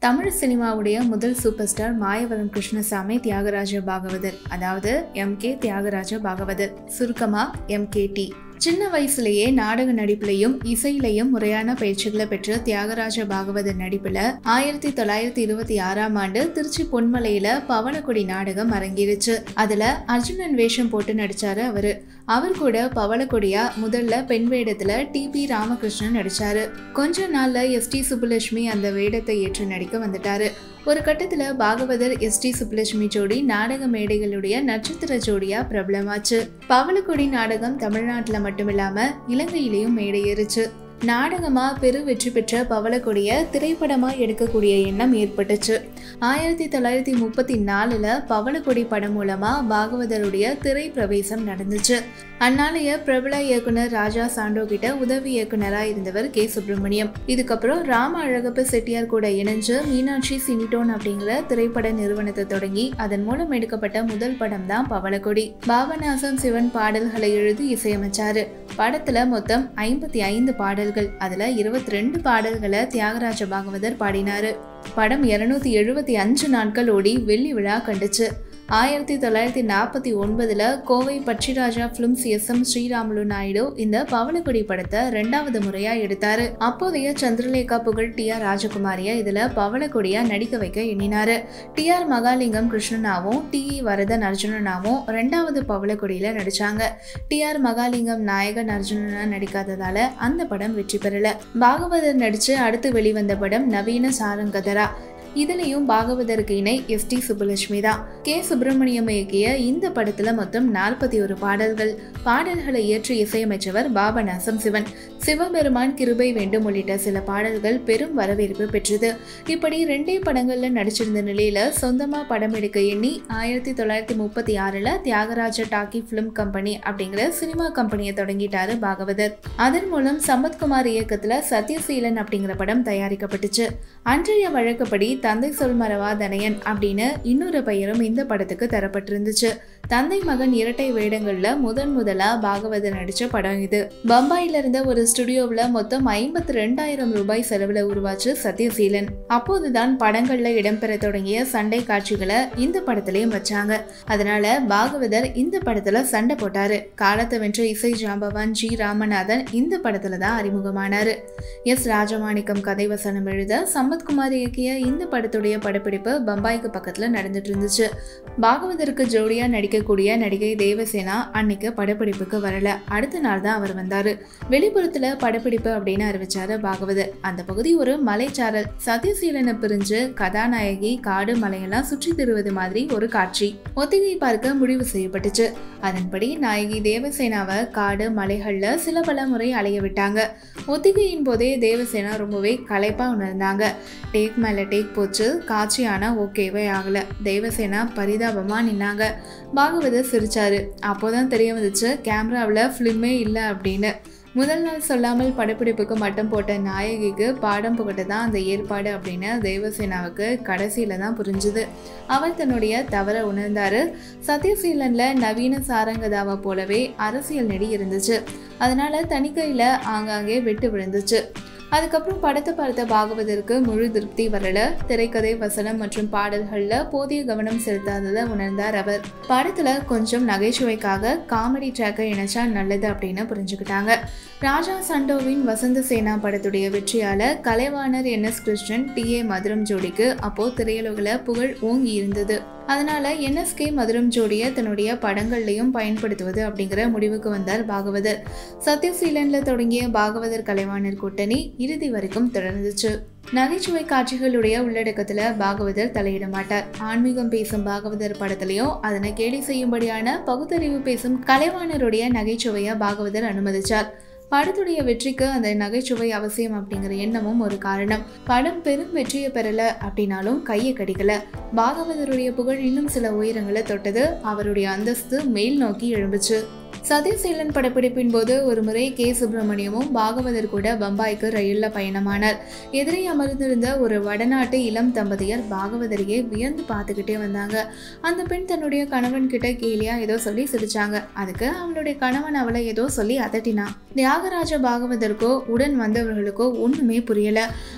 தமிழ் சினிமாவுடைய முதல் super star Mayavaram Krishnasamy Thyagaraja Bhagavathar அதாவது எம் கே தியாகராஜ பாகவதர் சுருக்கமா எம் கே டி சின்ன வயசுலயே நாடக நடிப்புலையும் இசையிலையும் முறையான பயிற்சிகளை பெற்ற தியாகராஜ பாகவதர் நடிப்புல ஆயிரத்தி தொள்ளாயிரத்தி இருபத்தி ஆறாம் ஆண்டு திருச்சி பொன்மலையில பவளக்கொடி நாடகம் அரங்கிருச்சு அதுல அர்ஜுனன் வேஷம் போட்டு நடிச்சாரு அவரு அவர் கூட பவளக்கொடியா முதல்ல பெண் வேடத்துல டி பி ராமகிருஷ்ணன் நடிச்சாரு கொஞ்ச நாள்ல எஸ் டி சுப்புலட்சுமி அந்த வேடத்தை ஏற்று நடிக்க வந்துட்டாரு ஒரு கட்டத்துல பாகவதர் எஸ் டி சுப்புலட்சுமி ஜோடி நாடக மேடைகளுடைய நட்சத்திர ஜோடியா பிரபலமாச்சு பவளக்கொடி நாடகம் தமிழ்நாட்டுல மட்டுமில்லாம இலங்கையிலையும் மேடையேறுச்சு நாடகமா பெரு வெற்றி பெற்ற பவளக்கொடிய பிரபலமா எடுக்கக்கூடிய எண்ணம் ஏற்பட்டுச்சு ஆயிரத்தி தொள்ளாயிரத்தி முப்பத்தி நாலுல பவளக்கொடி படம் மூலமா பாகவதருடைய திரை பிரவேசம் நடந்துச்சு அந்நாளைய பிரபல இயக்குனர் ராஜா சாண்டோ கிட்ட உதவி இயக்குனரா இருந்தவர் கே சுப்பிரமணியம் இதுக்கப்புறம் ராம அழகப்ப செட்டியார் கூட இணைஞ்சு மீனாட்சி சினிடோன் அப்படிங்கிற திரைப்பட நிறுவனத்தை தொடங்கி அதன் மூலம் எடுக்கப்பட்ட முதல் படம் தான் பவளக்கொடி பாபநாசம் சிவன் பாடல்களை எழுதி இசையமைச்சாரு படத்துல மொத்தம் ஐம்பத்தி ஐந்து பாடல்கள் அதுல இருபத்தி ரெண்டு பாடல்களை தியாகராஜ பாகவதர் பாடினாரு படம் இருநூத்தி எழுபத்தி அஞ்சு நாட்கள் ஓடி வெள்ளி விழா கண்டுச்சு ஆயிரத்தி தொள்ளாயிரத்தி நாற்பத்தி ஒன்பதுல Kovai Pakshiraja films S M Sriramulu Naidu இந்த பவளக்குடி படத்தை ரெண்டாவது முறையா எடுத்தாரு அப்போதைய சந்திரலேகா புகழ் டி ஆர் ராஜகுமாரிய இதுல பவளக்கொடியா நடிக்க வைக்க எண்ணினாரு டி ஆர் மகாலிங்கம் கிருஷ்ணனாவும் டி இ வரதன் அர்ஜுனனாவும் ரெண்டாவது பவளக்கொடியில நடிச்சாங்க டி ஆர் மகாலிங்கம் நாயகன் அர்ஜுனனா நடிக்காததால அந்த படம் வெற்றி பெறல பாகவதர் நடிச்சு அடுத்து வெளிவந்த படம் நவீன சாரங்கதரா இதுலயும் பாகவதருக்கு இணை எஸ் டி சுப்புலட்சுமி தான் கே சுப்பிரமணியம் இயக்கிய இந்த படத்துல மொத்தம் நாற்பத்தி ஒரு பாடல்கள் பாடல்களை இயற்றி இசையமைச்சவர் பாபநாசம் சிவன் சிவபெருமான் கிருபை வேண்டும் உள்ளிட்ட சில பாடல்கள் பெரும் வரவேற்பு பெற்றது இப்படி ரெண்டே படங்கள்ல நடிச்சிருந்த நிலையில சொந்தமா படம் எடுக்க எண்ணி ஆயிரத்தி தொள்ளாயிரத்தி முப்பத்தி ஆறுல தியாகராஜ டாக்கி பிலிம் கம்பெனி அப்படிங்கிற சினிமா கம்பெனியை தொடங்கிட்டாரு பாகவதர் அதன் மூலம் சம்பத்குமார் இயக்கத்துல சத்யசீலன் அப்படிங்கிற படம் தயாரிக்கப்பட்டுச்சு அன்றைய வழக்கப்படி தந்தை சொல் மறவா தனையன் அப்படின்னு இன்னொரு பெயரும் இந்த படத்துக்கு தரப்பட்டிருந்துச்சு தந்தை மகன் இரட்டை வேடங்கள்ல முதன் முதலா பாகவதர் நடிச்ச படம் இது பம்பாயில இருந்த ஒரு ஸ்டுடியோவில் மொத்தம் ஐம்பத்தி ரெண்டாயிரம் ரூபாய் செலவுல உருவாச்சு சத்யசீலன் அப்போதுதான் படங்கள்ல இடம்பெற தொடங்கிய சண்டை காட்சிகளை இந்த படத்திலையும் வச்சாங்க அதனால பாகவதர் இந்த படத்துல சண்டை போட்டாரு காலத்தை வென்ற இசை ஜாம்பவான் ஜி ராமநாதன் இந்த படத்துல தான் அறிமுகமானாரு எஸ் ராஜமாணிக்கம் கதை வசனம் எழுத சம்பத்குமார் இயக்கிய இந்த படத்துடைய படப்பிடிப்பு பம்பாய்க்கு பக்கத்துல நடந்துட்டு இருந்துச்சு பாகவதருக்கு ஜோடியா நடிக்கக்கூடிய நடிகை தேவசேனா அன்னைக்கு படப்பிடிப்புக்கு வரல அடுத்த நாள் தான் அவர் வந்தாரு வெளிப்புறத்துல படப்பிடிப்பு அப்படின்னு அறிவிச்சாரு பாகவதர் அந்த பகுதி ஒரு மலைச்சாரல் சத்யசீலனை பிரிஞ்சு கதாநாயகி காடு மலையெல்லாம் சுற்றி திருவது மாதிரி ஒரு காட்சி ஒத்திகை பார்க்க முடிவு செய்யப்பட்டுச்சு அதன்படி நாயகி தேவசேனாவை காடு மலைகள்ல சில பல முறை அலைய விட்டாங்க ஒத்திகையின் போதே தேவசேனா ரொம்பவே களைப்பா உணர்ந்தாங்க டேக் மேல டேக் போச்சு காட்சி ஆனா ஓகேவே ஆகல தேவசேனா பரிதாபமா நின்னாங்க பாகவதர் சிரிச்சாரு அப்போதான் தெரிய வந்துச்சு கேமராவில் ஃபிலிமே இல்லை அப்படின்னு முதல் நாள் சொல்லாமல் படப்பிடிப்புக்கு மட்டும் போட்ட நாயகிக்கு பாடம் புகட்ட தான் அந்த ஏற்பாடு அப்படின்னு தேவசேனாவுக்கு கடைசியில தான் புரிஞ்சுது அவர் தன்னுடைய தவற உணர்ந்தாரு சத்யசீலன்ல நவீன சாரங்கதாவை போலவே அரசியல் நெடி இருந்துச்சு அதனால தணிக்கையில ஆங்காங்கே வெட்டு விழுந்துச்சு அதுக்கப்புறம் படத்தை பார்த்த பாகவதற்கு முழு திருப்தி வரல திரைக்கதை வசனம் மற்றும் பாடல்கள்ல போதிய கவனம் செலுத்தாததை உணர்ந்தார் அவர் படத்துல கொஞ்சம் நகைச்சுவைக்காக காமெடி ட்ராக்கை இணைச்சா நல்லது அப்படின்னு புரிஞ்சுக்கிட்டாங்க ராஜா சண்டோவின் வசந்த சேனா படத்துடைய வெற்றியால கலைவாணர் N S Krishnan T A Madhuram ஜோடிக்கு அப்போ திரையுலகில் புகழ் ஓங்கி இருந்தது அதனால என்எஸ்கே மதுரம் ஜோடியை தன்னுடைய படங்கள்லையும் பயன்படுத்துவது அப்படிங்கிற முடிவுக்கு வந்தார் பாகவதர் சத்யசீலன்ல தொடங்கிய பாகவதர் கலைவாணர் கூட்டணி இறுதி வரைக்கும் தொடர்ந்துச்சு நகைச்சுவை காட்சிகளுடைய உள்ளடக்கத்துல பாகவதர் தலையிட மாட்டார் ஆன்மீகம் பேசும் பாகவதர் படத்திலையும் அதனை கேலி செய்யும்படியான பகுத்தறிவு பேசும் கலைவாணருடைய நகைச்சுவையை பாகவதர் அனுமதிச்சார் படத்துடைய வெற்றிக்கு அந்த நகைச்சுவை அவசியம் அப்படிங்கிற எண்ணமும் ஒரு காரணம் படம் பெரும் வெற்றியை பெறல அப்படின்னாலும் கையை கடிக்கல பாகவதருடைய புகழ் இன்னும் சில உயரங்களை தொட்டது அவருடைய அந்தஸ்து மேல் நோக்கி எழும்புச்சு சத்யசீலன் படப்பிடிப்பின் போது ஒரு முறை கே சுப்பிரமணியமும் பாகவதர் கூட பம்பாய்க்கு ரயில்ல பயணமானார் எதிரே அமர்ந்திருந்த ஒரு வடநாட்டு இளம் தம்பதியர் பாகவதரையே வியந்து பார்த்துக்கிட்டே வந்தாங்க அந்த பெண் தன்னுடைய கணவன் கிட்ட கேலியா ஏதோ சொல்லி சிரிச்சாங்க அதுக்கு அவளுடைய கணவன் அவளை ஏதோ சொல்லி அதட்டினான் தியாகராஜ பாகவதற்கோ உடன் வந்தவர்களுக்கோ ஒண்ணுமே புரியல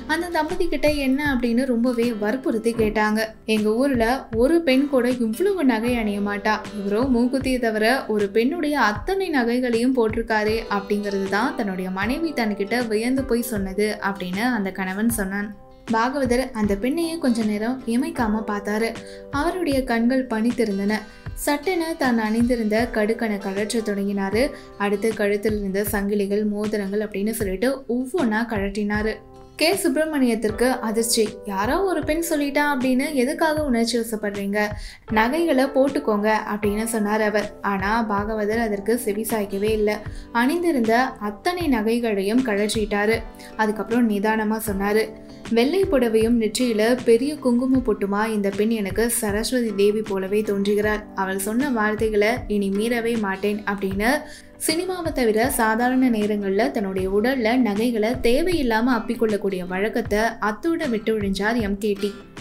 அந்த தம்பதி கிட்ட என்ன அப்படின்னு ரொம்பவே வற்புறுத்தி கேட்டாங்க எங்க ஊர்ல ஒரு பெண் கூட இவ்வளவு நகை அணிய மாட்டா இவரோ மூக்குத்தியை தவிர ஒரு பெண்ணுடைய அத்தனை நகைகளையும் போட்டிருக்காரே அப்படிங்கிறது தான் தன்னுடைய மனைவி தன்கிட்ட வியந்து போய் சொன்னது அப்படின்னு அந்த கணவன் சொன்னான் பாகவதர் அந்த பெண்ணையே கொஞ்ச நேரம் இமைக்காம பார்த்தாரு அவருடைய கண்கள் பனித்திருந்தன சட்டென தான் அணிந்திருந்த கடுக்கனை கழற்ற தொடங்கினாரு அடுத்து கழுத்தில் இருந்த சங்கிலிகள் மோதிரங்கள் அப்படின்னு சொல்லிட்டு ஒவ்வொன்றா கழற்றினாரு கே சுப்பிரமணியத்திற்கு அதிர்ச்சி யாரோ ஒரு பெண் சொல்லிட்டா அப்படின்னு எதுக்காக உணர்ச்சி வசப்படுறீங்க நகைகளை போட்டுக்கோங்க அப்படின்னு சொன்னார் அவர் ஆனால் பாகவதர் அதற்கு செவி சாய்க்கவே இல்லை அணிந்திருந்த அத்தனை நகைகளையும் கழற்றிட்டாரு அதுக்கப்புறம் நிதானமாக சொன்னார் வெள்ளை புடவையும் நெற்றியில பெரிய குங்கும பொட்டுமா இந்த பெண் எனக்கு சரஸ்வதி தேவி போலவே தோன்றுகிறார் அவள் சொன்ன வார்த்தைகளை இனி மீறவே மாட்டேன் அப்படின்னு சினிமாவை தவிர சாதாரண நேரங்களில் தன்னுடைய உடல்ல நகைகளை தேவையில்லாம அப்பிக்கொள்ளக்கூடிய வழக்கத்தை அத்தோட விட்டு ஒழிஞ்சார் எம்கேடி